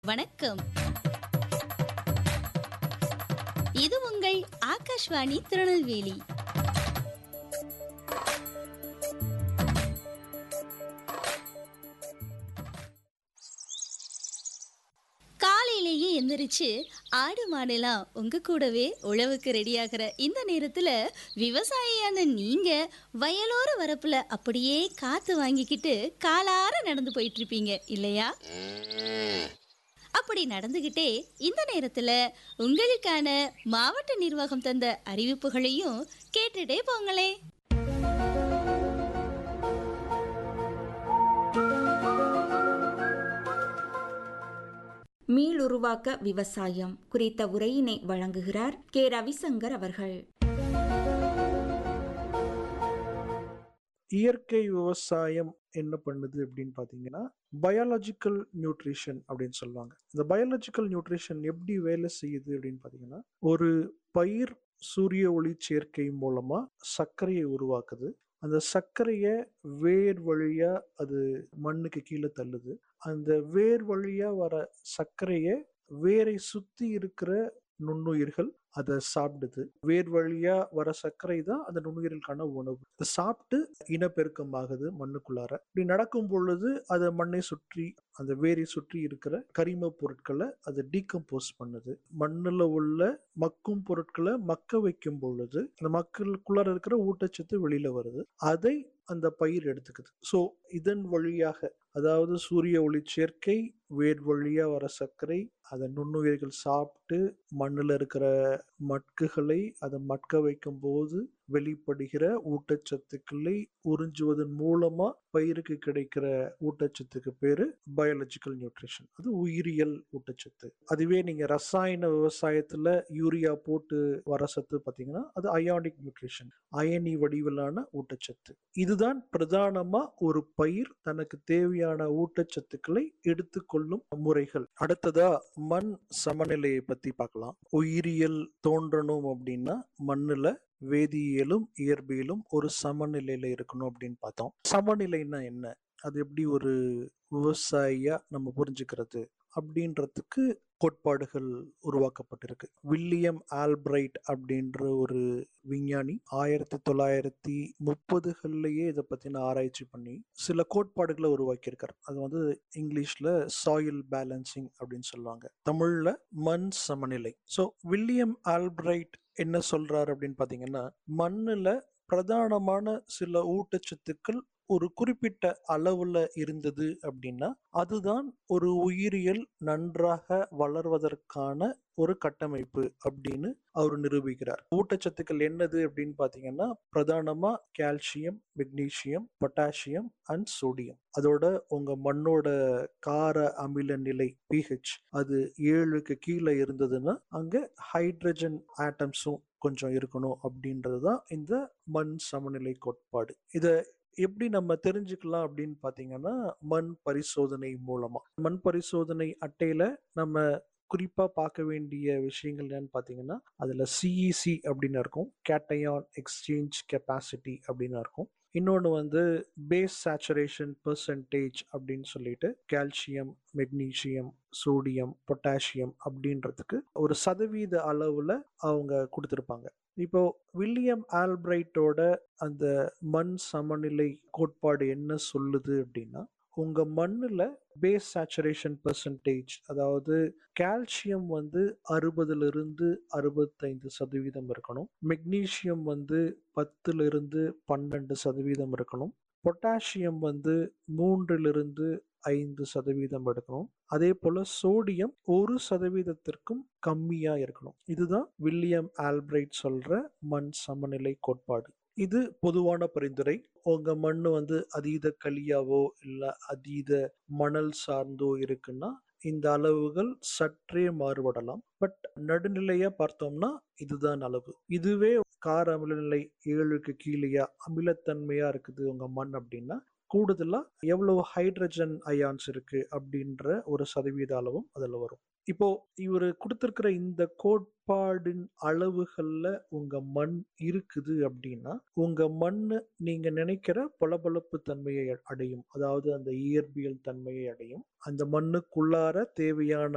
வணக்கம் இது உங்கள் ஆகாஷ்வாணி திருநெல்வேலி காலையிலேயே எந்திரிச்சு ஆடு மாடெல்லாம் உங்க கூடவே உழவுக்கு ரெடியாகிற இந்த நேரத்துல விவசாயியான நீங்க வயலோர வரப்புல அப்படியே காத்து வாங்கிக்கிட்டு காலார நடந்து போயிட்டு இருப்பீங்க இல்லையா அப்படி நடந்துகிட்டே இந்த நேரத்துல உங்களுக்கான மாவட்ட நிர்வாகம் தந்த அறிவிப்புகளையும் கேட்டுட்டே போங்களே மீளுருவாக்க விவசாயம் குறித்த உரையினை வழங்குகிறார் கே ரவிசங்கர் அவர்கள் இயற்கை விவசாயம் என்ன பண்ணுது அப்படின்னு பார்த்தீங்கன்னா பயாலஜிக்கல் நியூட்ரிஷன் அப்படின்னு சொல்லுவாங்க இந்த பயாலஜிக்கல் நியூட்ரிஷன் எப்படி வேலை செய்யுது அப்படின்னு பார்த்தீங்கன்னா ஒரு பயிர் சூரிய ஒளி சேர்க்கை மூலமா சர்க்கரையை உருவாக்குது அந்த சர்க்கரையை வேர் வழியா அது மண்ணுக்கு கீழே தள்ளுது அந்த வேர் வழியா வர சர்க்கரையை வேரை சுத்தி இருக்கிற நுண்ணுயிர்கள் அதை சாப்பிடுது வேர் வழியா வர சர்க்கரை தான் அந்த நுண்ணுயிர்களுக்கான உணவு அதை சாப்பிட்டு இனப்பெருக்கம் ஆகுது மண்ணுக்குள்ளார இப்படி நடக்கும் பொழுது அதை மண்ணை சுற்றி அந்த வேரை சுற்றி இருக்கிற கரிம பொருட்களை அதை டீகம்போஸ் பண்ணுது மண்ணுல உள்ள மக்கும் பொருட்களை மக்க வைக்கும் பொழுது அந்த மக்களுக்குள்ளார இருக்கிற ஊட்டச்சத்து வெளியில வருது அதை அந்த பயிர் எடுத்துக்குது ஸோ இதன் வழியாக அதாவது சூரிய ஒளி சேர்க்கை வேர் வழியா வர சர்க்கரை அதை நுண்ணுயிர்கள் சாப்பிட்டு மண்ணில் இருக்கிற மட்குகளை அதை மட்க வைக்கும் போது வெளிப்படுகிற ஊட்டச்சத்துக்களை உறிஞ்சுவதன் மூலமா பயிருக்கு கிடைக்கிற ஊட்டச்சத்துக்கு பேரு பயாலஜிக்கல் நியூட்ரிஷன் அது உயிரியல் ஊட்டச்சத்து அதுவே நீங்க ரசாயன விவசாயத்துல யூரியா போட்டு வர சத்து பாத்தீங்கன்னா அது அயானிக் நியூட்ரிஷன் அயனி வடிவிலான ஊட்டச்சத்து இதுதான் பிரதானமா ஒரு பயிர் தனக்கு தேவையான ஊட்டச்சத்துக்களை எடுத்துக்கொள்ளும் முறைகள் அடுத்ததா மண் சமநிலையை பத்தி பார்க்கலாம் உயிரியல் தோன்றணும் அப்படின்னா மண்ணுல வேதியியலும் இயற்பியலும் ஒரு சமநிலையில இருக்கணும் அப்படின்னு பார்த்தோம் சமநிலைன்னா என்ன அது எப்படி ஒரு விவசாயியா நம்ம புரிஞ்சுக்கிறது அப்படின்றதுக்கு கோட்பாடுகள் உருவாக்கப்பட்டிருக்கு வில்லியம் ஆல்பிரைட் அப்படின்ற ஒரு விஞ்ஞானி ஆயிரத்தி தொள்ளாயிரத்தி முப்பதுகள்லயே இதை பத்தின ஆராய்ச்சி பண்ணி சில கோட்பாடுகளை உருவாக்கியிருக்காரு அது வந்து இங்கிலீஷ்ல சாயில் பேலன்சிங் அப்படின்னு சொல்லுவாங்க தமிழ்ல மண் சமநிலை ஸோ வில்லியம் ஆல்பிரைட் என்ன சொல்றாரு அப்படின்னு பாத்தீங்கன்னா மண்ணுல பிரதானமான சில ஊட்டச்சத்துக்கள் ஒரு குறிப்பிட்ட அளவுல இருந்தது அப்படின்னா அதுதான் ஒரு உயிரியல் நன்றாக வளர்வதற்கான ஒரு கட்டமைப்பு அப்படின்னு அவர் நிரூபிக்கிறார் ஊட்டச்சத்துக்கள் என்னது அப்படின்னு பாத்தீங்கன்னா பிரதானமா calcium magnesium potassium and sodium அதோட உங்க மண்ணோட கார அமில நிலை பிஹெச் அது ஏழுக்கு கீழே இருந்ததுன்னா அங்க ஹைட்ரஜன் ஆட்டம்ஸும் கொஞ்சம் இருக்கணும் அப்படின்றது தான் இந்த மண் சமநிலை கோட்பாடு இதை எப்படி நம்ம தெரிஞ்சுக்கலாம் அப்படின்னு பார்த்தீங்கன்னா மண் பரிசோதனை மூலமா மண் பரிசோதனை அட்டையில நம்ம குறிப்பா பார்க்க வேண்டிய விஷயங்கள் என்னன்னு பார்த்தீங்கன்னா அதுல சிஇசி அப்படின்னு இருக்கும் கேட்டயான் எக்ஸ்சேஞ்ச் கெப்பாசிட்டி அப்படின்னு இருக்கும் இன்னொன்று வந்து பேஸ் சேச்சுரேஷன் பெர்சன்டேஜ் அப்படின்னு சொல்லிட்டு கால்சியம் மெக்னீசியம் சோடியம் பொட்டாசியம் அப்படின்றதுக்கு ஒரு சதவீத அளவுல அவங்க கொடுத்துருப்பாங்க இப்போ வில்லியம் ஆல்பிரைட்டோட அந்த மண் சமநிலை கோட்பாடு என்ன சொல்லுது அப்படின்னா உங்க மண்ணுல பேஸ் சேச்சுரேஷன் பெர்சன்டேஜ் அதாவது கால்சியம் வந்து அறுபதுல இருந்து அறுபத்தைந்து சதவீதம் இருக்கணும் மெக்னீசியம் வந்து பத்துல இருந்து பன்னெண்டு சதவீதம் இருக்கணும் பொட்டாசியம் வந்து மூன்றிலிருந்து ஐந்து சதவீதம் எடுக்கணும் அதே போல சோடியம் ஒரு சதவீதத்திற்கும் கம்மியா இருக்கணும் இதுதான் வில்லியம் ஆல்பிரைட் சொல்ற மண் சமநிலை கோட்பாடு இது பொதுவான பரிந்துரை உங்க மண் வந்து அதீத களியாவோ இல்ல அதீத மணல் சார்ந்தோ இருக்குன்னா இந்த அளவுகள் சற்றே மாறுபடலாம் பட் நடுநிலையா பார்த்தோம்னா இதுதான் அளவு இதுவே கார அமிலநிலை ஏழுக்கு கீழேயா அமிலத்தன்மையா இருக்குது உங்க மண் அப்படின்னா கூடுதலா எவ்வளவு ஹைட்ரஜன் அயான்ஸ் இருக்கு அப்படின்ற ஒரு சதவீத அளவும் அதுல வரும் இப்போ இவர் கொடுத்திருக்கிற இந்த கோட்பாடின் அளவுகள்ல உங்க மண் இருக்குது அப்படின்னா உங்க மண் நீங்க நினைக்கிற பளபளப்பு தன்மையை அடையும் அதாவது அந்த இயற்பியல் தன்மையை அடையும் அந்த மண்ணுக்குள்ளார தேவையான